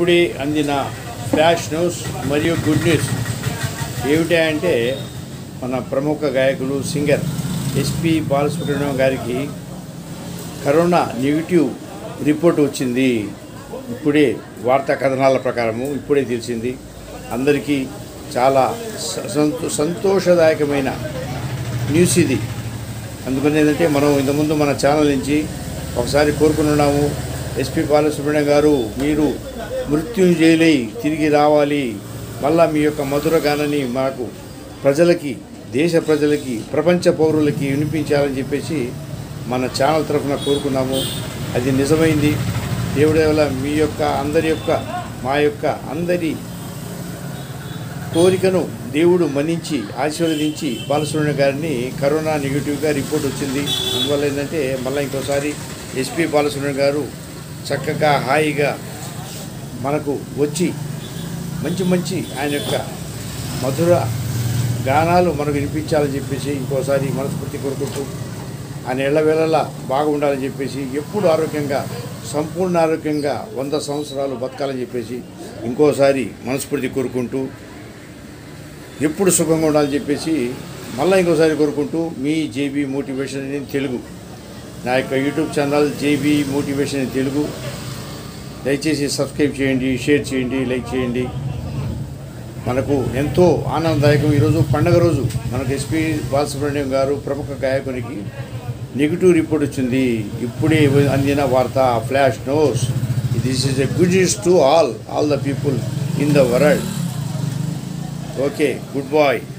ఇప్పుడే అందిన flash news మరియు గుడ్ న్యూస్ ఏమిటా అంటే మన ప్రముఖ గాయకులు సింగర్ ఎస్పి బాలసుబ్రహ్మణ్యం గారికి కరోనా నెగిటివ్ రిపోర్ట్ వచ్చింది ఇప్పుడే వార్తా కథనాల ప్రకారము ఇప్పుడే తెలిసింది అందరికీ చాలా స- సంతో సంతోషదాయకమైన న్యూస్ ఇది అందుకని ఏంటంటే మనం ఇంతకుముందు మన ఛానల్ నుంచి ఒకసారి కోరుకున్నాము ఎస్పి బాలసుబ్రహ్మణ్యం గారు మీరు మృత్యుంజయులై తిరిగి రావాలి మళ్ళా మీ యొక్క మధుర గానని మాకు ప్రజలకి దేశ ప్రజలకి ప్రపంచ పౌరులకి వినిపించాలని చెప్పేసి మన ఛానల్ తరఫున కోరుకున్నాము అది నిజమైంది దేవుడి వల్ల మీ యొక్క అందరి యొక్క మా యొక్క అందరి కోరికను దేవుడు మన్నించి ఆశీర్వదించి బాలసుబ్రహ్మణ్య గారిని కరోనా నెగిటివ్గా రిపోర్ట్ వచ్చింది అందువల్ల ఏంటంటే మళ్ళీ ఇంకోసారి ఎస్పి బాలసుబ్రహ్మణ్య గారు చక్కగా హాయిగా మనకు వచ్చి మంచి మంచి ఆయన యొక్క మధుర గానాలు మనకు వినిపించాలని చెప్పేసి ఇంకోసారి మనస్ఫూర్తి కోరుకుంటూ ఆయన ఎళ్ళవేళలా బాగుండాలని చెప్పేసి ఎప్పుడు ఆరోగ్యంగా సంపూర్ణ ఆరోగ్యంగా వంద సంవత్సరాలు బతకాలని చెప్పేసి ఇంకోసారి మనస్ఫూర్తి కోరుకుంటూ ఎప్పుడు సుఖంగా ఉండాలని చెప్పేసి మళ్ళీ ఇంకోసారి కోరుకుంటూ మీ జేబీ మోటివేషన్ ఇన్ తెలుగు నా యొక్క YouTube channel JB motivation in Telugu దయచేసి సబ్స్క్రైబ్ చేయండి షేర్ చేయండి లైక్ చేయండి మనకు ఎంతో ఆనందదాయకం ఈరోజు పండగ రోజు మనకు ఎస్పి బాలసుబ్రహ్మణ్యం గారు ప్రముఖ గాయకునికి నెగిటివ్ రిపోర్ట్ వచ్చింది ఇప్పుడే అందిన వార్త flash news this is a good news to all all the people in the world okay good bye